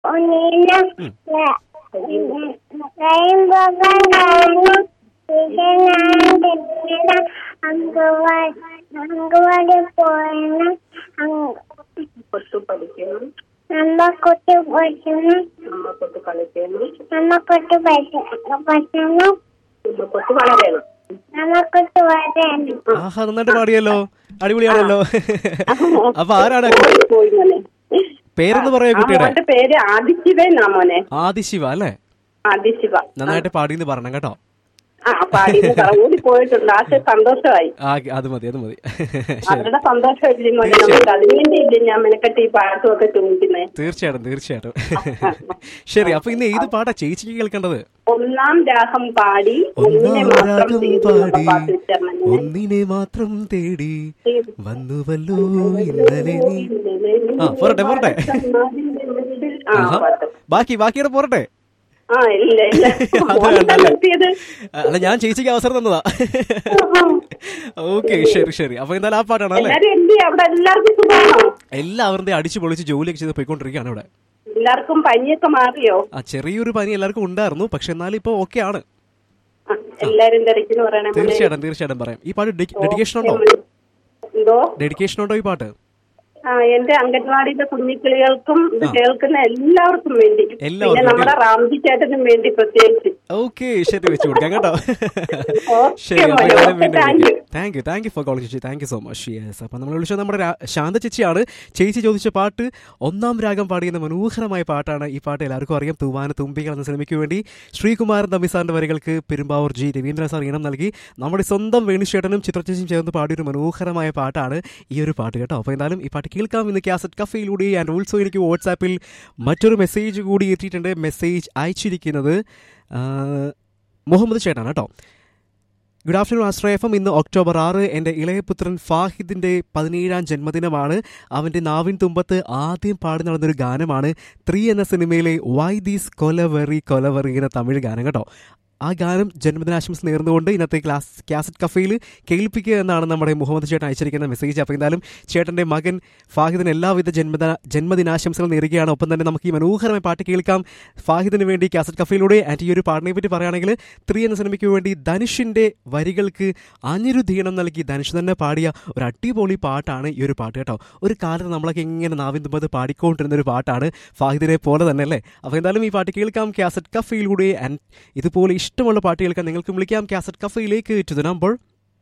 ഒന്നിന് റെയിൻബോ കാണാനും ഇത് ഞാൻ തെറ്റിയത് അങ്കവാടി അങ്കവാടി പോയണം കൊത്തു പഠിക്കണം നമ്മ കുട്ടി പഠിക്കണം നമ്മ കൊത്തു കളിക്കണം നമ്മ കുട്ടി പഠിക്കണം പഠിക്കണം നമ്മ കൊത്തു വളരണം നമ്മ കുട്ടി വരണം ആഹാ നന്നായിട്ട് പാടിയല്ലോ അടിപൊളിയാണല്ലോ അപ്പൊ ആരാണ് പോയി മോനെ പേരെന്ന് പറയാ ആ കുട്ടിയുടെ മോന്റെ പേര് ആദിശിവ എന്നാ മോനെ ആദിശിവ അല്ലേ ആദിശിവ നന്നായിട്ട് പാടിയെന്ന് പറയണം കേട്ടോ ആ പാടി ഓടി പോയിട്ടുണ്ട് ആൾക്ക് സന്തോഷമായി ആ അത് മതി അത് മതി ശരി അവരുടെ സന്തോഷമായില്ലേ മോനെ നമുക്ക് അതിനുവേണ്ടി ഇല്ലേ ഞാൻ മെനക്കെട്ട് ഈ പാട്ടും ഒക്കെ ചോദിക്കുന്നേ തീർച്ചയായിട്ടും തീർച്ചയായിട്ടും ശരി അപ്പൊ ഇന്ന് ഏത് പാട്ടാ ചേച്ചിക്ക് കേൾക്കേണ്ടത് ഒന്നാം രാഗം പാടി ഒന്നിനെ ഒന്നാം മാത്രം രാഗം തേടി പാടി പാട്ട് വെച്ചാൽ ഒന്നിനെ മാത്രം തേടി വന്നുവല്ലോ ഇന്നലെ നീ ആ, പോരട്ടെ, പോരട്ടെ. ആ ആഹാ. പാട്ട് ബാക്കി ബാക്കിയുടെ പോരട്ടെ ആ ഇല്ല ഇല്ല അത് മോനെ വേണ്ടല്ലേ? നിർത്തിയത് അല്ല ഞാൻ ചേച്ചിക്ക് അവസരം തന്നതാ ഓക്കെ ശരി ശരി അപ്പൊ എന്തായാലും ആ പാട്ടാണ് അല്ലേ എല്ലാരും എന്ത് ചെയ്യും? അവിടെ എല്ലാവർക്കും സുഖമാണോ എല്ലാവരും അടിച്ചു പൊളിച്ച് ജോലിയൊക്കെ ചെയ്ത് പോയിക്കൊണ്ടിരിക്കുകയാണ് ഇവിടെ എല്ലാവർക്കും പനിയൊക്കെ മാറിയോ ആ ചെറിയൊരു പനി എല്ലാവർക്കും ഉണ്ടായിരുന്നു പക്ഷെ എന്നാലും ഇപ്പൊ ഓക്കെ ആണ് ആ, എല്ലാരും തിരക്കിന്ന് പറയണേ മോനെ. തീർച്ചയായിട്ടും തീർച്ചയായിട്ടും പറയാം ഈ പാട്ട് ഡെഡിക്കേഷൻ ഉണ്ടോ എന്തോ ഡെഡിക്കേഷൻ ഉണ്ടോ ഈ പാട്ട് ആ എന്റെ അംഗൻവാടിയിലെ കുഞ്ഞിക്കിളികൾക്കും ഇത് കേൾക്കുന്ന എല്ലാവർക്കും വേണ്ടി എല്ലാവർക്കും പിന്നെ നമ്മുടെ റാംജി ചേട്ടനും വേണ്ടി പ്രത്യേകിച്ച് ഓക്കെ ശരി വെച്ച് കൊടുക്കാം കേട്ടോ Okay, ശരി അപ്പൊ മോനെ. എന്തായാലും Okay, വീണ്ടും thank you. Thank you thank you for calling ചേച്ചി thank you so much yes അപ്പൊ നമ്മൾ വിളിച്ചത് നമ്മുടെ രാ- ശാന്ത ചേച്ചിയാണ് ചേച്ചി ചോദിച്ച പാട്ട് ഒന്നാം രാഗം പാടിയുന്ന മനോഹരമായ പാട്ടാണ് ഈ പാട്ട് എല്ലാവർക്കും അറിയാം തൂവാന തുമ്പികൾ എന്ന സിനിമയ്ക്ക് വേണ്ടി ശ്രീകുമാരൻ തമ്മിസാറിന്റെ വരികൾക്ക് പെരുമ്പാവൂർ ജി രവീന്ദ്ര സാർ ഈണം നൽകി നമ്മുടെ സ്വന്തം വേണുശേട്ടനും ചിത്രചേച്ചിയും ചേർന്ന് പാടിയൊരു മനോഹരമായ പാട്ടാണ് ഈ ഒരു പാട്ട് കേട്ടോ അപ്പോൾ എന്തായാലും ഈ പാട്ട് കേൾക്കാം ഇന്ന് കാസറ്റ് കഫയിലൂടെ ആൻഡ് ഓൾസോ എനിക്ക് വാട്സാപ്പിൽ മറ്റൊരു മെസ്സേജ് കൂടി എത്തിയിട്ടുണ്ട് മെസ്സേജ് അയച്ചിരിക്കുന്നത് ആ, മുഹമ്മദ് ചേട്ടാണ് കേട്ടോ ഗുഡ് ആഫ്റ്റർനൂൺ ആശ്രയഫം ഇന്ന് ഒക്ടോബർ ആറ് എൻ്റെ ഇളയപുത്രൻ ഫാഹിദിൻ്റെ പതിനേഴാം ജന്മദിനമാണ് അവൻ്റെ നാവിൻ തുമ്പത്ത് ആദ്യം പാടി നടന്നൊരു ഗാനമാണ് ത്രീ എന്ന സിനിമയിലെ വൈ ദീസ് കൊലവെറി കൊലവെറി എന്ന തമിഴ് ഗാനം കേട്ടോ ആ ഗാനം ജന്മദിനാശംസ നേർന്നുകൊണ്ട് ഇന്നത്തെ ക്ലാസ് കാസറ്റ് കഫയിൽ കേൾപ്പിക്കുക എന്നാണ് നമ്മുടെ മുഹമ്മദ് ചേട്ടൻ അയച്ചിരിക്കുന്ന മെസ്സേജ് അപ്പോൾ എന്തായാലും ചേട്ടൻ്റെ മകൻ ഫാഹിദിന് എല്ലാവിധ ജന്മദിന ജന്മദിനാശംസകൾ നേരുകയാണ് ഒപ്പം തന്നെ നമുക്ക് ഈ മനോഹരമായ പാട്ട് കേൾക്കാം ഫാഹിദിന് വേണ്ടി കാസറ്റ് കഫയിലൂടെ ആൻഡ് ഈ ഒരു പാട്ടിനെ പറ്റി പറയുകയാണെങ്കിൽ ത്രീ എന്ന സിനിമയ്ക്ക് വേണ്ടി ധനുഷിൻ്റെ വരികൾക്ക് അനിരുദ്ധീണം നൽകി ധനുഷ് തന്നെ പാടിയ ഒരു അടിപൊളി പാട്ടാണ് ഈ ഒരു പാട്ട് കേട്ടോ ഒരു കാലത്ത് നമ്മളൊക്കെ ഇങ്ങനെ നാവിൻ തുമ്പത് പാടിക്കൊണ്ടിരുന്ന ഒരു പാട്ടാണ് ഫാഹിദിനെ പോലെ തന്നെ അല്ലേ അപ്പോൾ എന്തായാലും ഈ പാട്ട് കേൾക്കാം കാസറ്റ് കഫയിലൂടെ ആൻഡ് ഇതുപോലെ ഇഷ്ടമുള്ള പാട്ട് കേൾക്കാൻ നിങ്ങൾക്ക് വിളിക്കാം കാസറ്റ് കഫയിലേക്ക് to the number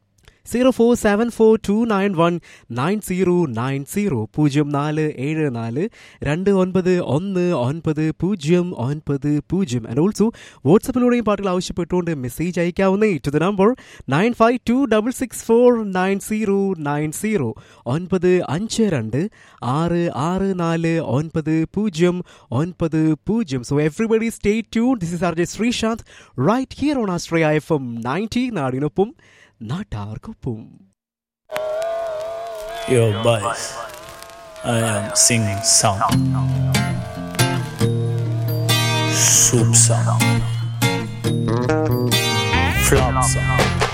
zero four seven four two nine one nine zero nine zero പൂജ്യം നാല് ഏഴ് നാല് രണ്ട് ഒൻപത് ഒന്ന് ഒൻപത് പൂജ്യം ഒൻപത് പൂജ്യം ആൻഡ് ഓൾസോ വാട്സപ്പിലൂടെയും പാട്ടുകൾ ആവശ്യപ്പെട്ടുകൊണ്ട് മെസ്സേജ് അയക്കാവുന്ന to the number nine five two double six four nine zero nine zero ഒൻപത് അഞ്ച് രണ്ട് ആറ് ആറ് നാല് ഒൻപത് പൂജ്യം ഒൻപത് പൂജ്യം so everybody stay tune this is R J Sreesanth right here on Astraya F M ninety നാടിനൊപ്പം നാട്ടാർക്കൊപ്പം Yo, boys, I am singing song. Soup song. Flop song.